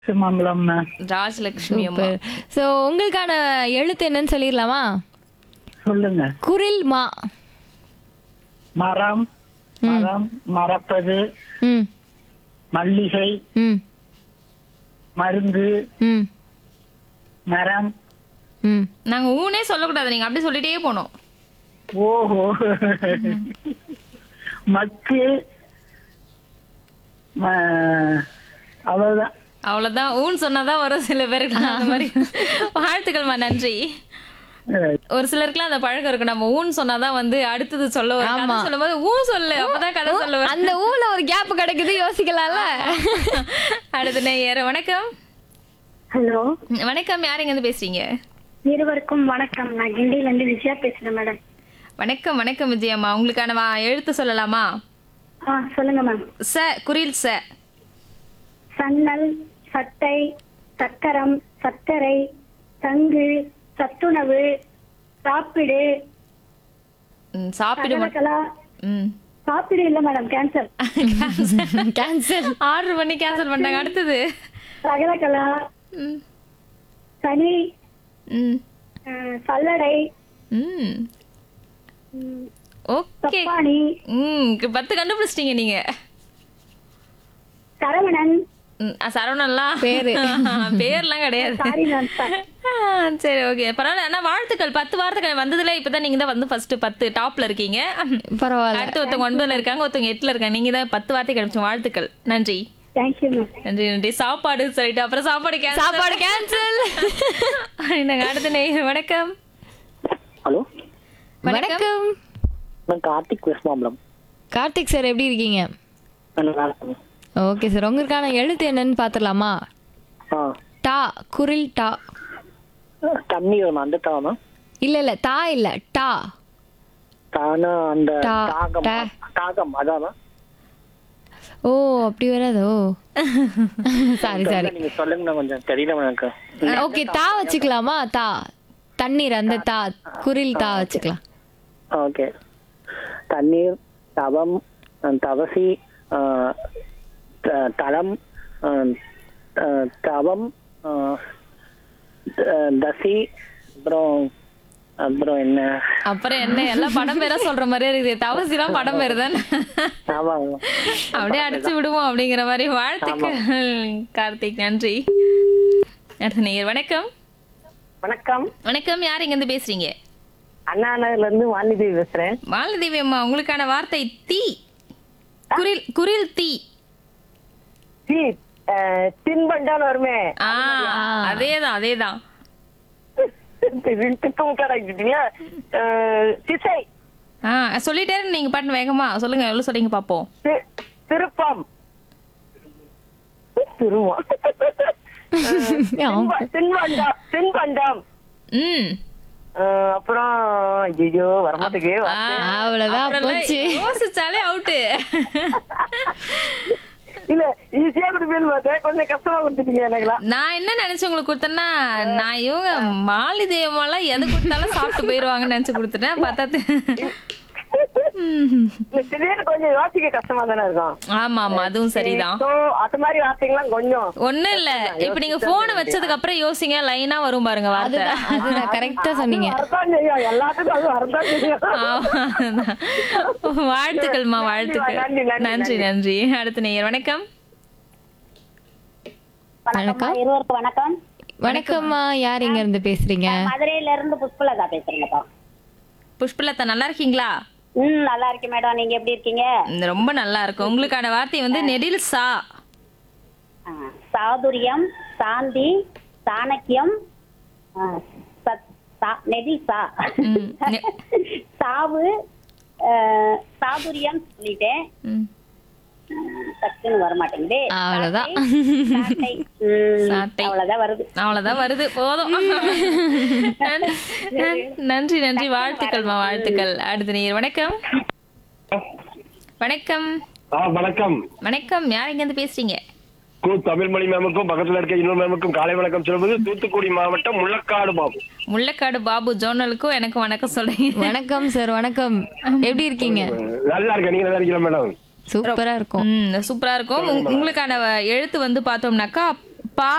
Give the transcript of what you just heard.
மாம்பழம் ராஜலட்சுமி அம்மா super so உங்களுக்கான எழுத்து என்னன்னு சொல்லிடலாமா சொல்லுங்க குரில் மா மரம் மரம் மறப்பது ம் மல்லிகை ம் மருந்து ம் மரம் ம் நாங்க ஊனே சொல்லக்கூடாது நீங்க அப்படி சொல்லிட்டே போனோம் ஓஹோ மக்கு ம- அவ்வளவுதான் அவ்வளவுதான் ஊன் சொன்னாதான் வரும் சில பேருக்கு அந்த மாதிரி வாழ்த்துக்கள்மா நன்றி அஹ், ஒரு சிலருக்குலாம் அந்த பழக்கம் இருக்கு நம்ம ஊன் சொன்னாதான் வந்து அடுத்தது சொல்ல வரும் கதை ஆமா. சொல்லும்போது ஊன் சொல்லு அப்பதான் கதை சொல்லுவேன் அந்த ஊர்ல ஒரு கேப் கிடைக்குது யோசிக்கலாம்ல அடுத்த நேயர் வணக்கம் ஹலோ வணக்கம் யார் இங்க இருந்து பேசுறீங்க இருவருக்கும் வணக்கம் நான் கிண்டில இருந்து விஜயா பேசுறேன் மேடம் வணக்கம் வணக்கம் விஜயம்மா உங்களுக்கான வா- எழுத்து சொல்லலாமா ஆ சொல்லுங்க மேம் ச குரில் ச சன்னல் சட்டை சக்கரம் சர்க்கரை சங்கு சத்துணவு சாப்பிடு ம், சாப்பிடு மட்டும் கலகலா ம் சாப்பிடு இல்ல மேடம் கேன்சல் கேன்சல் ஆர்டர் பண்ணி கேன்சல் பண்ணாங்க அடுத்தது சகலகலா ம் சனி ம் அஹ், சல்லடை ம் ம், ஓகே சப்பானி ம் கு- பத்து கண்டுபிடிச்சிட்டீங்க நீங்க சரவணன் ம், அ, சரவணன்லாம் பேரு. பேர்லாம் கிடையாது சாரி மேம் ஆ, சரி ஓகே பரவாயில்ல ஆனா வாழ்த்துக்கள் பத்து வார்த்தைகள் வந்ததுல இப்பதான் நீங்க தான் வந்து ஃபர்ஸ்ட் பத்து டாப்ல இருக்கீங்க பரவாயில்ல அடுத்து ஒருத்தவங்க ஒன்பதுல இருக்காங்க ஒருத்தவங்க எட்டுல இருக்காங்க நீங்க தான் பத்து வார்த்தை கிடைச்சோம் வாழ்த்துக்கள் நன்றி தேங்க்யூ மேம் நன்றி நன்றி சாப்பாடு சொல்லிட்டு அப்புறம் சாப்பாடு cancel. சாப்பாடு கேன்சல் நாங்க அடுத்த நேயர் வணக்கம் ஹலோ வணக்கம் நான் கார்த்திக் வெஸ்ட் மாம்பலம் கார்த்திக் சார் எப்படி இருக்கீங்க நான் நல்லா இருக்கேன் ஓகே சார் உங்களுக்கான எழுத்து என்னன்னு பாத்துடலாமா ஆ டா குரில் டா தண்ணி வேணும் அந்த தானா இல்ல இல்ல தா இல்ல டா தானா அந்த டா, தாகம் டா. தாகம் அதானா ஓ அப்படி வராதோ சாரி சாரி நீங்க சொல்லுங்க நான் கொஞ்சம் தெரியல எனக்கு ஓகே தா வச்சுக்கலாமா தா தண்ணீர் அந்த தா குரில் தா வச்சுக்கலாம் ஓகே தண்ணீர் தவம் அஹ், தவசி அஹ், த- தளம் அஹ், த- தவம் அஹ், த- தசி அப்புறம் அப்புறம் என்ன அப்புறம் என்ன எல்லாம் படம் பேரா சொல்ற மாதிரியே இருக்குது தவசிலாம் படம் பேரு தானே ஆமா ஆமா. அப்படியே அடிச்சு விடுவோம் அப்படிங்கிற மாதிரி வாழ்த்துக்கள் கார்த்திக் நன்றி அடுத்த நேயர் வணக்கம் வணக்கம் வணக்கம் யார் இங்க இருந்து பேசுறீங்க அண்ணா நகர்ல இருந்து வாணிதேவி பேசுறேன் மாலதேவி அம்மா உங்களுக்கான வார்த்தை தீ குரில் குரில் தீ சி அஹ், தின்பண்டான்னு வருமே ஆ அதேதான் அதேதான் திக்கும் கடாக்கிட்டீங்க திசை ஆ சொல்லிட்டே இருங்க நீங்க பாட்டு வேகமா சொல்லுங்க எவ்வளவு சொல்றீங்க பாப்போம் தி- திருப்பம் திருவம் ஆமா. தின்பண்டம் தின்பண்டம் ம் அஹ், அப்புறம் ஐயோ வரமாட்டேங்க ஆ, அவ்வளவுதான் அப்புறம்லாம் போச்சு. யோசிச்சாலே அவுட்டு இல்ல ஈஸியா கொடுப்பேன்னு பார்த்தேன் கொஞ்சம் கஷ்டமா கொடுத்துட்டீங்க எனக்குலாம் நான் என்ன நினைச்சு உங்களுக்கு கொடுத்தேன்னா நான் இவங்க மாலி தேவமெல்லாம் எது கொடுத்தாலும் சாப்பிட்டு போயிருவாங்கன்னு நினைச்சு கொடுத்துட்டேன் பார்த்தா தெ- ம். இல்ல திடீர்னு கொஞ்சம் யோசிக்க கஷ்டமா தானே இருக்கும் ஆமா ஆமா அதுவும் சரிதான் So, அது மாதிரி வார்த்தைகள்லாம் கொஞ்சம் ஒண்ணும் இல்ல இப்ப நீங்க போன் வச்சதுக்கு அப்புறம் யோசிங்க லைனா வரும் பாருங்க வார்த்தை அதுதான் அதுதான் கரெக்டா சொன்னீங்க வரதான் செய்யும் எல்லாத்துக்கும் அது வரதான் செய்யும் ஆமா. வாழ்த்துக்கள்மா வாழ்த்துக்கள் நன்றி, நன்றி, நன்றி நன்றி அடுத்த நேயர் வணக்கம் வணக்கம் இருவருக்கும் வணக்கம் வணக்கம்மா யார் இங்க இருந்து பேசுறீங்க மதுரையில இருந்து புஷ்பலதா பேசுறேங்கப்பா புஷ்பலதா நல்லா இருக்கீங்களா ம் நல்லா இருக்கேன் மேடம் நீங்க எப்படி இருக்கீங்க ம், ரொம்ப நல்லா இருக்கும் உங்களுக்கான வார்த்தை வந்து நெடில் சா ஆ, சாதுரியம் சாந்தி சாணக்கியம் ஆ, சத்- சா- நெடில் சா ம், நெ- சாவு ஆ, சாதுரியம் சொல்லிட்டேன் ம். டக்குன்னு வர மாட்டேங்குது அவ்வளவுதான். சாட்டை. ம், சாட்டை. அவ்வளவுதான் வருது அவ்வளவுதான் வருது போதும் நன்- நன்- நன்றி நன்றி வாழ்த்துக்கள்மா வாழ்த்துக்கள் அடுத்த நேயர் வணக்கம் வணக்கம் ஆ வணக்கம் வணக்கம் யார் இங்க இருந்து பேசுறீங்க கு தமிழ்மொழி மேமுக்கும் பக்கத்துல இருக்க இன்னொரு மேமுக்கும் காலை வணக்கம் சொல்வது தூத்துக்குடி மாவட்டம் முள்ளக்காடு பாபு முள்ளக்காடு பாபு ஜோனலுக்கும் எனக்கு வணக்கம் சொல்றீங்க வணக்கம் சார் வணக்கம் எப்படி இருக்கீங்க நல்லா இருக்கேன் நீங்க நல்லா இருக்கீங்களா மேடம் சூப்பரா இருக்கும் ம் சூப்பரா இருக்கும் உங்க- உங்களுக்கான எழுத்து வந்து பார்த்தோம்னாக்கா